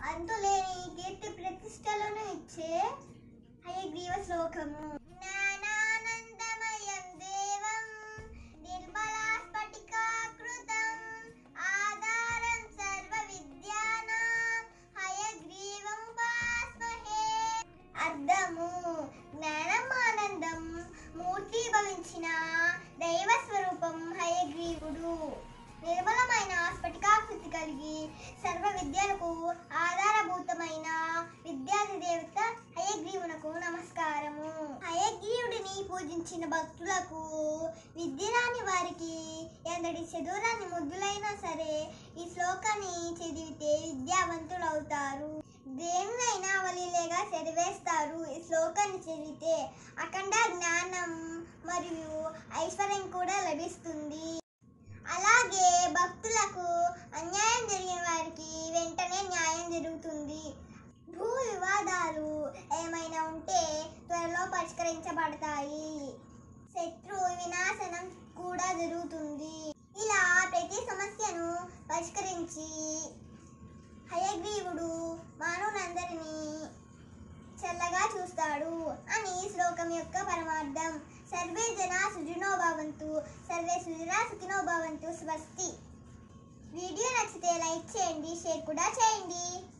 అంతులేని కీర్తి ప్రతిష్టలను ఇచ్చే హయగ్రీవ శ్లోకము జ్ఞానానందమయం దేవం నిర్మలా స్ఫటికాకృతం ఆధారం సర్వ విద్యానాం హయగ్రీవం ఉపాస్మహే అర్థము జ్ఞానం ఆనందం మూర్తి భవించిన దైవ స్వరూపం హయగ్రీవుడు నిర్మలమైన స్ఫటికాకృతి కలిగి సర్వ విద్యలకు ఆధారభూతమైన విద్యాది దేవత హయగ్రీవునకు నమస్కారము హయగ్రీవుడిని పూజించిన భక్తులకు విద్య రాని వారికి ఎంతటి చదువురాని ముద్దులైనా సరే ఈ శ్లోకాన్ని చదివితే విద్యావంతులవుతారు దేనినైనా వలిలేగా చదివేస్తారు ఈ శ్లోకాన్ని చదివితే అఖండ జ్ఞానం మరియు ఐశ్వర్యం కూడా లభిస్తుంది అలాగే భక్తులకు అన్యాయం జరిగిన వారికి వెంటనే న్యాయం జరుగుతుంది భూ వివాదాలు ఏమైనా ఉంటే త్వరలో పరిష్కరించబడతాయి శత్రు వినాశనం కూడా జరుగుతుంది ఇలా ప్రతి సమస్యను పరిష్కరించి హయగ్రీవుడు మానవులందరినీ చల్లగా చూస్తాడు అని ఈ శ్లోకం యొక్క పరమార్థం సర్వే జనా సుజునో భవంతు సర్వే సుజనా సుఖినో భవంతు స్వస్తి వీడియో నచ్చితే లైక్ చేయండి షేర్ కూడా చేయండి